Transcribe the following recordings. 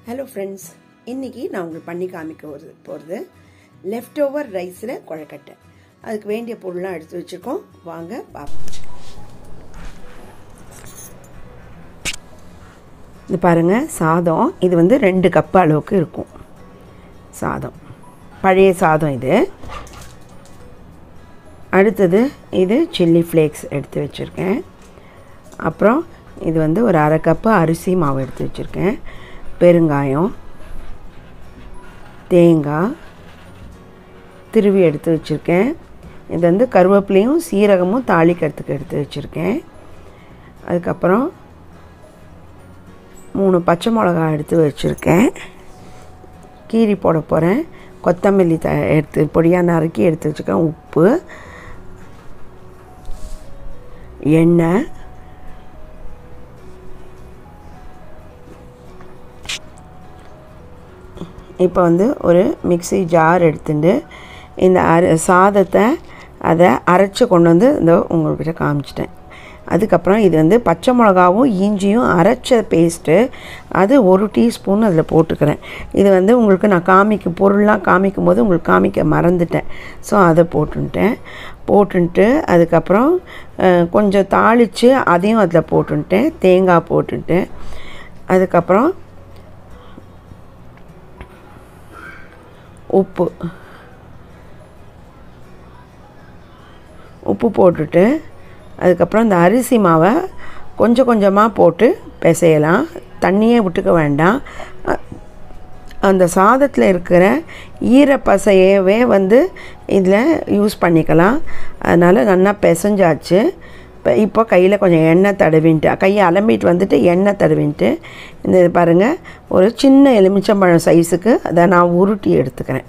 hello friends இன்னைக்கு நான் உங்களுக்கு பண்ணி காமிக்க ஒரு போகிறது லெஃப்ட் ஓவர் ரைஸில் குழக்கட்டை அதுக்கு வேண்டிய பொருள்லாம் எடுத்து வச்சுருக்கோம் வாங்க பார்ப்போம் இது பாருங்கள் சாதம் இது வந்து ரெண்டு கப்பு அளவுக்கு இருக்கும் சாதம் பழைய சாதம் இது அடுத்தது இது சில்லி ஃப்ளேக்ஸ் எடுத்து வச்சுருக்கேன் அப்புறம் இது வந்து ஒரு அரை கப்பு அரிசி மாவு எடுத்து வச்சுருக்கேன் பெருங்காயம் தேங்காய் திருவி எடுத்து வச்சுருக்கேன் இது வந்து கருவேப்பிலையும் சீரகமும் தாளிக்கிறதுக்கு எடுத்து வச்சுருக்கேன் அதுக்கப்புறம் மூணு பச்சை மிளகா எடுத்து வச்சுருக்கேன் கீரி போட போகிறேன் கொத்தமல்லி த எடுத்து பொடியாக நறுக்கி எடுத்து வச்சுருக்கேன் உப்பு எண்ணெய் இப்போ வந்து ஒரு மிக்சி ஜார் எடுத்துட்டு இந்த அர சாதத்தை அதை அரைச்சி கொண்டு வந்து இந்த உங்கள்கிட்ட காமிச்சிட்டேன் அதுக்கப்புறம் இது வந்து பச்சை மிளகாவும் இஞ்சியும் அரைச்ச பேஸ்ட்டு அது ஒரு டீஸ்பூன் அதில் போட்டுக்கிறேன் இது வந்து உங்களுக்கு நான் காமிக்க பொருள்லாம் காமிக்கும் போது உங்களுக்கு காமிக்க மறந்துட்டேன் ஸோ அதை போட்டுன்ட்டேன் போட்டுன்ட்டு அதுக்கப்புறம் கொஞ்சம் தாளித்து அதையும் அதில் போட்டுன்ட்டேன் தேங்காய் போட்டுன்ட்டேன் அதுக்கப்புறம் உப்பு உப்பு போட்டுட்டு அதுக்கப்புறம் இந்த அரிசி மாவை கொஞ்சம் கொஞ்சமாக போட்டு பிசையலாம் தண்ணியே விட்டுக்க வேண்டாம் அந்த சாதத்தில் இருக்கிற ஈரப்பசையவே வந்து இதில் யூஸ் பண்ணிக்கலாம் அதனால் நல்லா பிசைஞ்சாச்சு இப்போ இப்போ கையில் கொஞ்சம் எண்ணெய் தடவின்ட்டு கையை அலம்பிட்டு வந்துட்டு எண்ணெய் தடவின்ட்டு இந்த பாருங்கள் ஒரு சின்ன எலுமிச்சம்பழம் சைஸுக்கு அதை நான் உருட்டி எடுத்துக்கிறேன்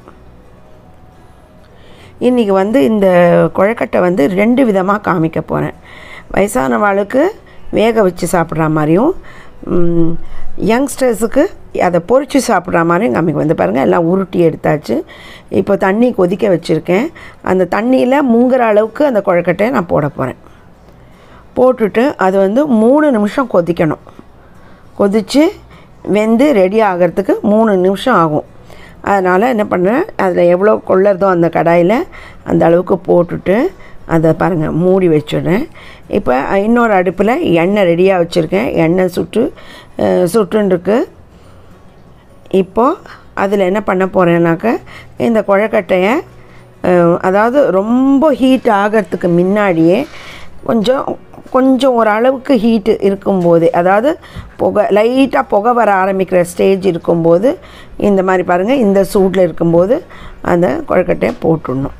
இன்றைக்கி வந்து இந்த குழக்கட்டை வந்து ரெண்டு விதமாக காமிக்க போகிறேன் வயசானவாளுக்கு வேக வச்சு சாப்பிட்ற மாதிரியும் யங்ஸ்டர்ஸுக்கு அதை பொறிச்சு சாப்பிட்ற மாதிரியும் காமிக்க வந்து பாருங்கள் எல்லாம் உருட்டி எடுத்தாச்சு இப்போ தண்ணி கொதிக்க வச்சுருக்கேன் அந்த தண்ணியில் முங்குற அளவுக்கு அந்த குழக்கட்டையை நான் போட போகிறேன் போட்டுட்டு அது வந்து மூணு நிமிஷம் கொதிக்கணும் கொதித்து வெந்து ரெடி ஆகிறதுக்கு மூணு நிமிஷம் ஆகும் அதனால் என்ன பண்ணுறேன் அதில் எவ்வளோ கொள்ளறதோ அந்த கடாயில் அந்த அளவுக்கு போட்டுட்டு அதை பாருங்கள் மூடி வச்சுடுறேன் இப்போ இன்னொரு அடுப்பில் எண்ணெய் ரெடியாக வச்சுருக்கேன் எண்ணெய் சுட்டு சுட்டுருக்கு இப்போது அதில் என்ன பண்ண போகிறேன்னாக்க இந்த குழக்கட்டையை அதாவது ரொம்ப ஹீட் ஆகிறதுக்கு முன்னாடியே கொஞ்சம் கொஞ்சம் ஓரளவுக்கு ஹீட்டு இருக்கும்போது அதாவது புகை லைட்டாக புகை வர ஆரம்பிக்கிற ஸ்டேஜ் இருக்கும்போது இந்த மாதிரி பாருங்கள் இந்த சூட்டில் இருக்கும்போது அந்த குழக்கட்டையை போட்டுடணும்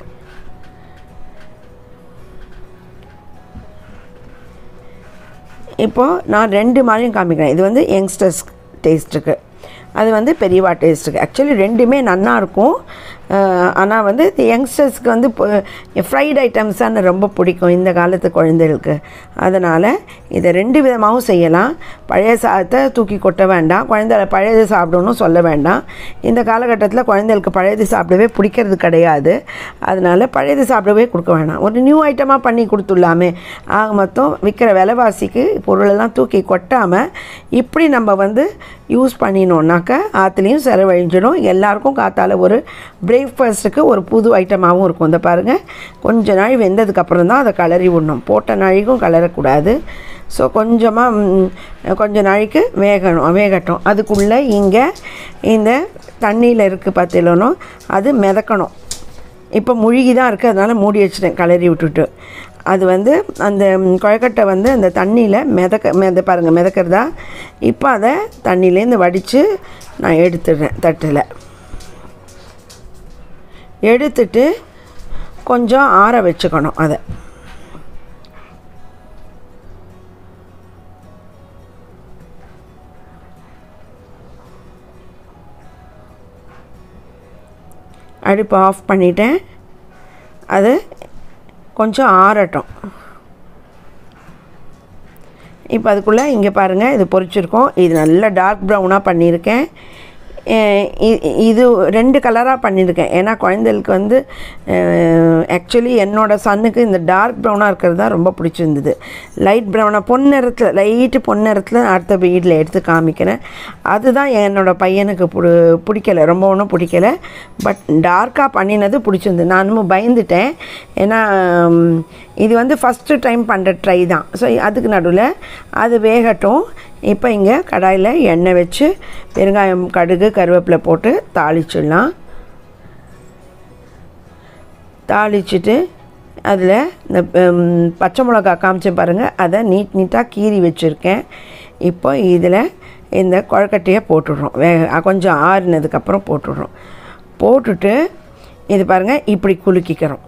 இப்போது நான் ரெண்டு மாதிரியும் காமிக்கிறேன் இது வந்து யங்ஸ்டர்ஸ் டேஸ்ட்டுக்கு அது வந்து பெரியவா டேஸ்ட்டுக்கு ஆக்சுவலி ரெண்டுமே நல்லா இருக்கும் ஆனால் வந்து யங்ஸ்டர்ஸ்க்கு வந்து இப்போ ஃப்ரைட் ஐட்டம்ஸ் தான் ரொம்ப பிடிக்கும் இந்த காலத்து குழந்தைகளுக்கு அதனால் இதை ரெண்டு விதமாகவும் செய்யலாம் பழைய சாதத்தை தூக்கி கொட்ட வேண்டாம் குழந்தை பழையது சாப்பிடணும்னு சொல்ல வேண்டாம் இந்த காலகட்டத்தில் குழந்தைகளுக்கு பழையது சாப்பிடவே பிடிக்கிறது கிடையாது அதனால் பழையது சாப்பிடவே கொடுக்க வேண்டாம் ஒரு நியூ ஐட்டமாக பண்ணி கொடுத்துடலாமே ஆக மொத்தம் விற்கிற விலைவாசிக்கு பொருளெல்லாம் தூக்கி கொட்டாமல் இப்படி நம்ம வந்து யூஸ் பண்ணினோன்னாக்க ஆற்றுலேயும் செலவழிஞ்சிடும் எல்லாருக்கும் காத்தால் ஒரு பிரேக்ஃபாஸ்ட்டுக்கு ஒரு புது ஐட்டமாகவும் இருக்கும் இந்த பாருங்கள் கொஞ்ச நாள் வெந்ததுக்கப்புறம் தான் அதை கலரி விடணும் போட்ட நாளைக்கும் கலரக்கூடாது ஸோ கொஞ்சமாக கொஞ்ச நாளைக்கு வேகணும் வேகட்டும் அதுக்குள்ளே இங்கே இந்த தண்ணியில் இருக்குது பார்த்தீங்களோ அது மிதக்கணும் இப்போ முழுகி தான் இருக்குது அதனால் மூடி வச்சுட்டேன் கலரி விட்டுட்டு அது வந்து அந்த குழக்கட்டை வந்து அந்த தண்ணியில் மிதக்க மித பாருங்கள் மிதக்கிறதா இப்போ அதை தண்ணியிலேருந்து வடித்து நான் எடுத்துடுறேன் தட்டில் எடுத்துட்டு கொஞ்சம் ஆற வச்சுக்கணும் அதை அடுப்பு ஆஃப் பண்ணிட்டேன் அது கொஞ்சம் ஆறட்டும் இப்போ அதுக்குள்ளே இங்கே பாருங்கள் இது பொரிச்சிருக்கோம் இது நல்லா டார்க் ப்ரௌனாக பண்ணியிருக்கேன் அஹ் இ- இது ரெண்டு கலராக பண்ணியிருக்கேன் ஏன்னா குழந்தைகளுக்கு வந்து ஆக்சுவலி என்னோட சன்னுக்கு இந்த டார்க் ப்ரௌனாக இருக்கிறது தான் ரொம்ப பிடிச்சிருந்தது லைட் ப்ரௌனாக பொன்னிறத்தில் லைட்டு பொன்னிறத்தில் அடுத்த வீட்டில் எடுத்து காமிக்கிறேன் அதுதான் என்னோட பையனுக்கு பிடி பிடிக்கல ரொம்ப ஒன்றும் பிடிக்கல பட் டார்க்காக பண்ணினது பிடிச்சிருந்தது நானும் பயந்துட்டேன் ஏன்னா ம், இது வந்து ஃபஸ்ட்டு டைம் பண்ணுற ட்ரை தான் ஸோ அதுக்கு நடுவில் அது வேகட்டும் இப்போ இங்கே கடாயில் எண்ணெய் வச்சு பெருங்காயம் கடுகு கருவேப்பிலை போட்டு தாளிச்சிடலாம் தாளிச்சிட்டு அதில் இந்த ம், பச்சை மிளகா காமிச்சு பாருங்கள் அதை நீட் நீட்டாக கீறி வச்சுருக்கேன் இப்போ இதில் இந்த குழக்கட்டையை போட்டுடுறோம் வேக கொஞ்சம் ஆறுனதுக்கப்புறம் போட்டுடுறோம் போட்டுட்டு இது பாருங்கள் இப்படி குலுக்கிக்கிறோம்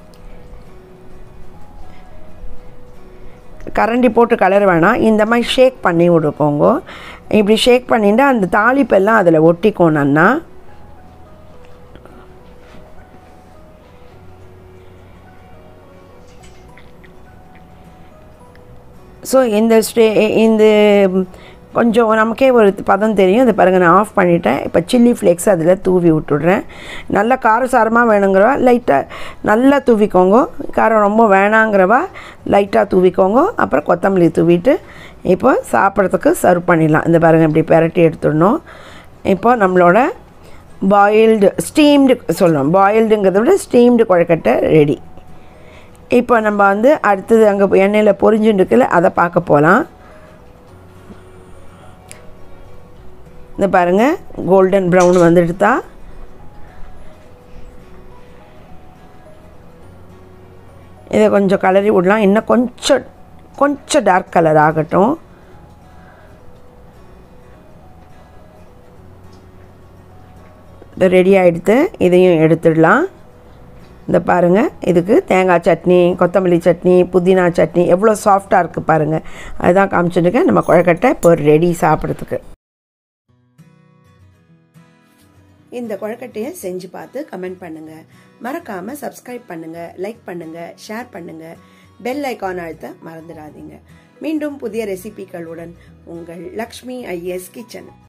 கரண்டி போட்டு கலர வேணாம் இந்த மாதிரி ஷேக் பண்ணி விடுக்கோங்க இப்படி ஷேக் பண்ணிட்டு அந்த தாளிப்பெல்லாம் அதில் ஒட்டிக்கோணுன்னா ஸோ இந்த ஸ்டே இந்த கொஞ்சம் நமக்கே ஒரு பதம் தெரியும் இது பாருங்கள் நான் ஆஃப் பண்ணிட்டேன் இப்போ சில்லி ஃப்ளேக்ஸ் அதில் தூவி விட்டுடுறேன் நல்லா காரசாரமாக வேணுங்கிறவா லைட்டாக நல்லா தூவிக்கோங்க காரம் ரொம்ப வேணாங்கிறவா லைட்டாக தூவிக்கோங்க அப்புறம் கொத்தமல்லி தூவிட்டு இப்போ சாப்பிட்றதுக்கு சர்வ் பண்ணிடலாம் இந்த பாருங்கள் இப்படி பெரட்டி எடுத்துடணும் இப்போ நம்மளோட பாயில்டு ஸ்டீம்டு சொல்லணும் பாயில்டுங்கிறத விட ஸ்டீம்டு குழக்கட்டை ரெடி இப்போ நம்ம வந்து அடுத்தது அங்கே எண்ணெயில் பொரிஞ்சுட்டு இருக்குல்ல அதை பார்க்க போகலாம் இந்த பாருங்கள் கோல்டன் ப்ரௌன் வந்துடுதா இதை கொஞ்சம் கலரி விடலாம் இன்னும் கொஞ்சம் கொஞ்சம் டார்க் கலர் ஆகட்டும் ரெடி ஆகிடுத்து இதையும் எடுத்துடலாம் இந்த பாருங்கள் இதுக்கு தேங்காய் சட்னி கொத்தமல்லி சட்னி புதினா சட்னி எவ்வளோ சாஃப்டாக இருக்குது பாருங்கள் அதுதான் காமிச்சிருக்கேன் நம்ம குழக்கட்டை இப்போ ரெடி சாப்பிட்றதுக்கு இந்த குழக்கட்டையை செஞ்சு பார்த்து கமெண்ட் பண்ணுங்க மறக்காம சப்ஸ்கிரைப் பண்ணுங்க லைக் பண்ணுங்க ஷேர் பண்ணுங்க பெல் ஐகான் அழுத்த மறந்துடாதீங்க மீண்டும் புதிய ரெசிபிகளுடன் உங்கள் லக்ஷ்மி ஐஎஸ் கிச்சன்